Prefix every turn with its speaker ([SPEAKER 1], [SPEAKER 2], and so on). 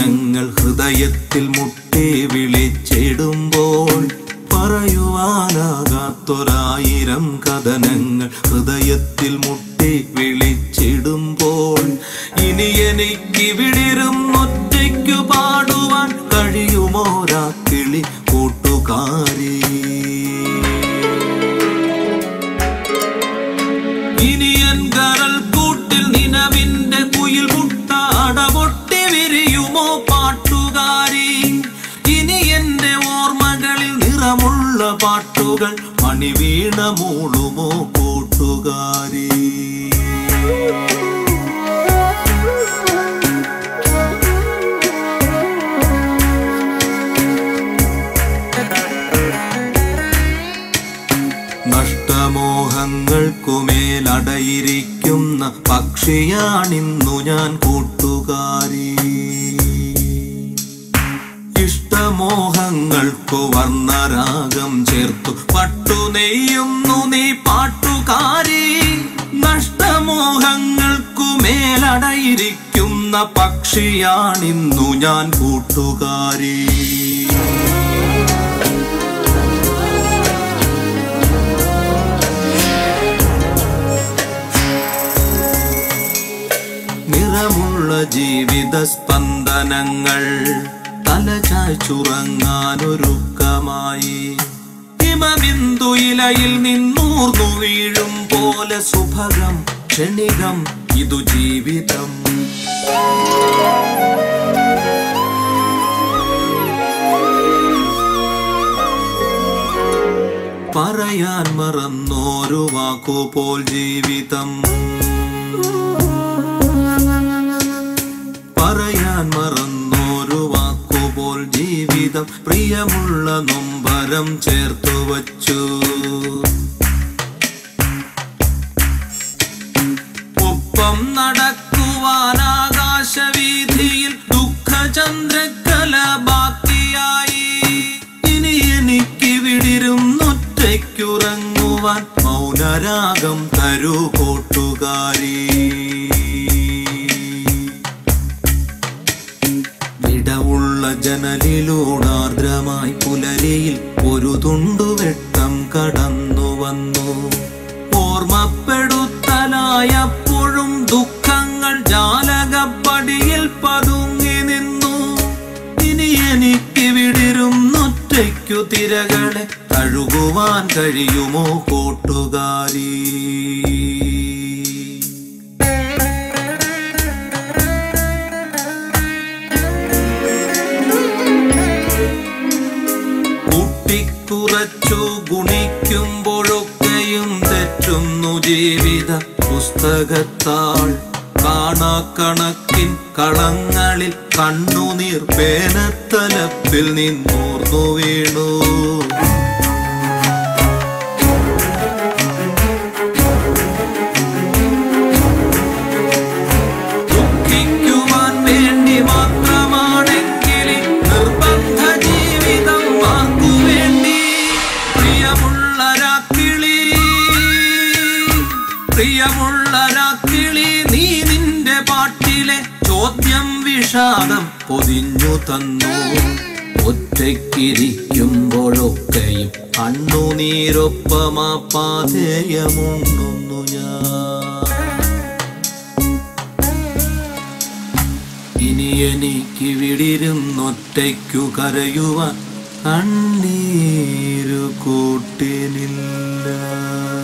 [SPEAKER 1] കഥനങ്ങൾ ഹൃദയത്തിൽ മുട്ടി വിളിച്ചിടുമ്പോൾ പറയുവാനാകാത്തൊരായിരം കഥനങ്ങൾ ഹൃദയത്തിൽ മുട്ടി വിളിച്ചിടുമ്പോൾ ഇനി എനിക്ക് വിളിരും ഒറ്റയ്ക്കു പാടുവാൻ കഴിയുമോരാ കിളി കൂട്ടുകാരി ഇനിയൻ കരൽ കൂട്ടിൽ നിലവിന്റെ കുയിൽ മുട്ട അടപൊട്ടി വിരിയുമോ പാട്ടുകാരി ഇനി എന്റെ ഓർമ്മകളിൽ നിറമുള്ള പാട്ടുകൾ മണിവീണ മൂളുമോ കൂട്ടുകാരി നഷ്ടമോഹങ്ങൾക്കുമേലടയിരിക്കുന്ന പക്ഷിയാണിന്നു ഞാൻ കൂട്ടുകാരി ഇഷ്ടമോഹങ്ങൾക്കു വർണ്ണരാഗം ചേർത്തു പട്ടു നെയ്യുന്നു നീ പാട്ടുകാരി നഷ്ടമോഹങ്ങൾക്കു മേലടയിരിക്കുന്ന പക്ഷിയാണിന്നു ഞാൻ കൂട്ടുകാരി നിറമുള്ള ജീവിത സ്പന്ദനങ്ങൾ തലചായ്ച്ചുറങ്ങാനൊരുക്കമായി ഹിമബിന്ദു ഇലയിൽ നിന്നൂർന്നു വീഴും പോലെ സുഭഗം ക്ഷണികം ഇതു ജീവിതം പറയാൻ മറന്നോരു വാക്കുപോൽ ജീവിതം പറയാൻ മറന്നോരു വാക്കുപോൽ ജീവിതം പ്രിയമുള്ള നൊമ്പരം ചേർത്തു വച്ചു ഒപ്പം നടക്കുവാൻ ആകാശവീതിയിൽ ദുഃഖചന്ദ്രക്കല ബാക്കിയായി ഇനി എനിക്ക് വിടിരും ഒറ്റയ്ക്കുറങ്ങുവാൻ മൗനരാഗം തരൂ കൂട്ടുകാരി വിടവുള്ള ജനലിലൂടാർദ്രമായി പുലരിയിൽ ഒരു തുണ്ടുവെട്ടം കടന്നു വന്നു ഓർമ്മപ്പെടുത്തലായപ്പോഴും ദുഃഖങ്ങൾ ജാലകപ്പടിയിൽ പതുങ്ങി നിന്നു ഇനി എനിക്ക് വിടിരും ഒറ്റയ്ക്കു തിരകളെ കഴുകുവാൻ കഴിയുമോ കൂട്ടുകാരി കൂട്ടിക്കുറച്ചു ഗുണിക്കുമ്പോഴൊക്കെയും തെറ്റുന്നു ജീവിത പുസ്തകത്താൾ കാണാക്കണക്കിൻ കളങ്ങളിൽ കണ്ണുനീർ പേനത്തലപ്പിൽ നിന്നൂർന്നു വീണു ദുഃഖിക്കുവാൻ വേണ്ടി മാത്രമാണെങ്കിൽ നിർബന്ധ ജീവിതം വാക്കു വേണ്ടി പ്രിയമുള്ള രാക്കിളി പ്രിയമുള്ള രാക്കിളി നീ നിന്റെ പാട്ടിലെ ചോദ്യം വിഷാദം പൊതിഞ്ഞു തന്നു ഒറ്റയ്ക്കിരിക്കുമ്പോഴൊക്കെയും കണ്ണുനീരൊപ്പമാ പാതേയമുണ്ണുന്നു ഞാൻ ഇനി എനിക്ക് വിടിരുന്നൊറ്റയ്ക്കു കരയുവാൻ കണ്ണീരു കൂട്ടിനില്ല